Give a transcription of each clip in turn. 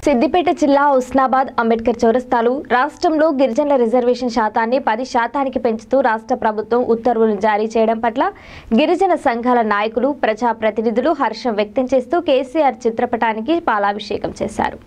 సిద్దిపేట జిల్లా ఉస్నాబాద్ అంబేద్కర్ చౌరస్తాలు రాష్ట్రంలో గిరిజనుల రిజర్వేషన్ శాతాన్ని పది శాతానికి పెంచుతూ రాష్ట్ర ప్రభుత్వం ఉత్తర్వులు జారీ చేయడం పట్ల గిరిజన సంఘాల నాయకులు ప్రజాప్రతినిధులు హర్షం వ్యక్తం చేస్తూ కేసీఆర్ చిత్రపటానికి పాలాభిషేకం చేశారు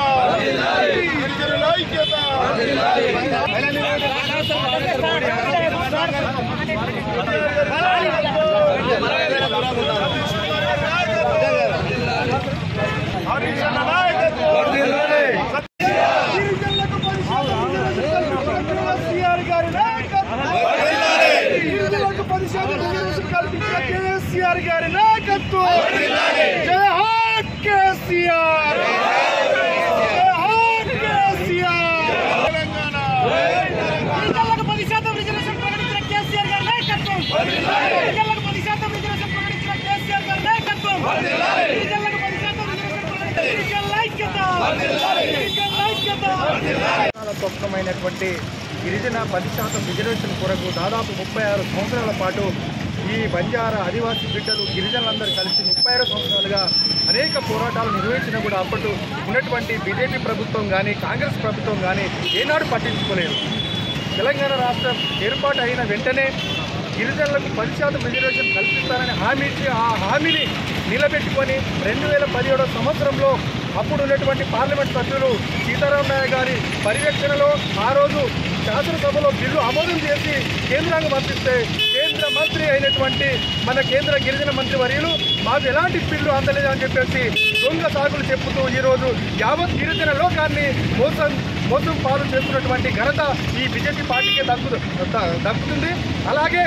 కేసీఆర్ గారి నాయకత్వం గిరిజనులకు పరిశోధన రిజర్వేషన్ కల్పించిన కేసీఆర్ గారి నాయకత్వం జై హో కేసీఆర్ జై హో కేసీఆర్ తెలంగాణ గిరిజనులకు పది శాతం రిజర్వేషన్ ప్రకటించిన కేసీఆర్ గారి నాయకత్వం గిరిజనులకు పది శాతం రిజర్వేషన్ ప్రకటించిన కేసీఆర్ గారి నాయకత్వం గిరిజనులకు పది శాతం రిజర్వేషన్ ప్రకటించిన గిరిజనుల ఐక్యత గిరిజనుల ఐక్యత తెలంగాణ స్వప్నమైనటువంటి గిరిజన పది శాతం రిజర్వేషన్ కొరకు దాదాపు ముప్పై ఆరు సంవత్సరాల పాటు ఈ బంజారా ఆదివాసీ బిడ్డలు గిరిజనులందరూ కలిసి ముప్పై ఆరు సంవత్సరాలుగా అనేక పోరాటాలు నిర్వహించినా కూడా అప్పటి ఉన్నటువంటి బీజేపీ ప్రభుత్వం కానీ కాంగ్రెస్ ప్రభుత్వం కానీ ఏనాడు పట్టించుకోలేదు తెలంగాణ రాష్ట్రం ఏర్పాటు అయిన వెంటనే గిరిజనులకు పది శాతం రిజర్వేషన్ కల్పిస్తారని హామీ ఇచ్చి ఆ హామీని నిలబెట్టుకొని రెండు వేల పదిహేడవ సంవత్సరంలో అప్పుడు ఉన్నటువంటి పార్లమెంట్ సభ్యులు సీతారామయ్య గారి పర్యవేక్షణలో ఆ రోజు శాసనసభలో బిల్లు ఆమోదం చేసి కేంద్రానికి పంపిస్తే కేంద్ర మంత్రి అయినటువంటి మన కేంద్ర గిరిజన మంత్రి వర్యులు మాకు ఎలాంటి బిల్లు అందలేదు అని చెప్పేసి దొంగ సాగులు చెప్పుతూ ఈరోజు యావత్ గిరిజన లోకాన్ని మోసం మోసం పాలు చేస్తున్నటువంటి ఘనత ఈ బీజేపీ పార్టీకే దక్కు ద- దక్కుతుంది అలాగే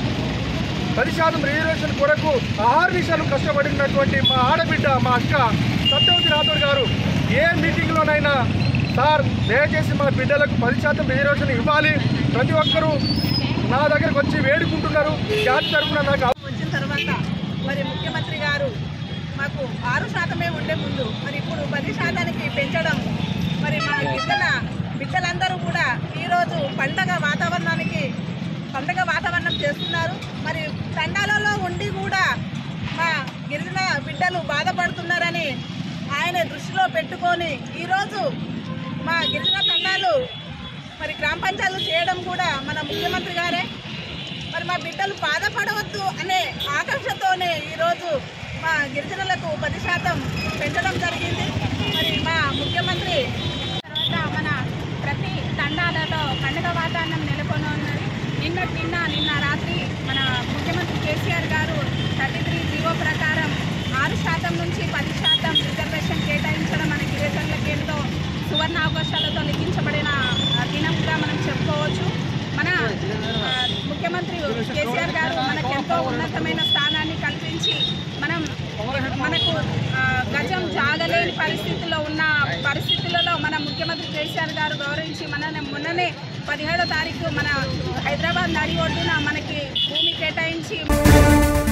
పది శాతం రిజర్వేషన్ కొరకు ఆహార నిమిషాలు కష్టపడినటువంటి మా ఆడబిడ్డ మా అక్క సత్యవతి రాథోడ్ గారు ఏ మీటింగ్లోనైనా సార్ దయచేసి మా బిడ్డలకు పది శాతం రిజర్వేషన్ ఇవ్వాలి ప్రతి ఒక్కరూ నా దగ్గరకు వచ్చి వేడుకుంటున్నారు జాతి తరఫున నాకు అవ- వచ్చిన తర్వాత మరి ముఖ్యమంత్రి గారు మాకు ఆరు శాతమే ఉండే ముందు మరి ఇప్పుడు పది శాతానికి పెంచడం మరి మా గిరిజన బిడ్డలందరూ కూడా ఈరోజు పండగ వాతావరణానికి పండగ వాతావరణం చేస్తున్నారు మరి తండాలలో ఉండి కూడా మా గిరిజన బిడ్డలు బాధపడుతున్నారని ఆయన దృష్టిలో పెట్టుకొని ఈరోజు మా గిరిజన తండాలు మరి గ్రామ పంచాయతీలు చేయడం కూడా మన ముఖ్యమంత్రి గారే మరి మా బిడ్డలు బాధపడవద్దు అనే ఆకాంక్షతోనే ఈరోజు మా గిరిజనులకు పది శాతం పెంచడం జరిగింది మరి మా ముఖ్యమంత్రి తర్వాత మన ప్రతి తండాలలో పండుగ వాతావరణం నెలకొని ఉన్నది నిన్న నిన్న నిన్న రాత్రి మన ముఖ్యమంత్రి కేసీఆర్ గారు థర్టీ త్రీ జీవో ప్రకారం ఆరు శాతం నుంచి పది శాతం రిజర్వేషన్ కేటాయించడం మన గిరిజనులకి ఎంతో సువర్ణ అవకాశాలతో లిఖించబడిన ఆ, దినంగా మనం చెప్పుకోవచ్చు మన ఆ, ముఖ్యమంత్రి కేసీఆర్ గారు మనకు ఎంతో ఉన్నతమైన స్థానాన్ని కల్పించి మనం మనకు ఆ, గజం జాగలేని పరిస్థితుల్లో ఉన్న పరిస్థితులలో మన ముఖ్యమంత్రి కేసీఆర్ గారు గౌరవించి మన మొన్ననే పదిహేడో తారీఖు మన హైదరాబాద్ నడి ఒడ్డున మనకి భూమి కేటాయించి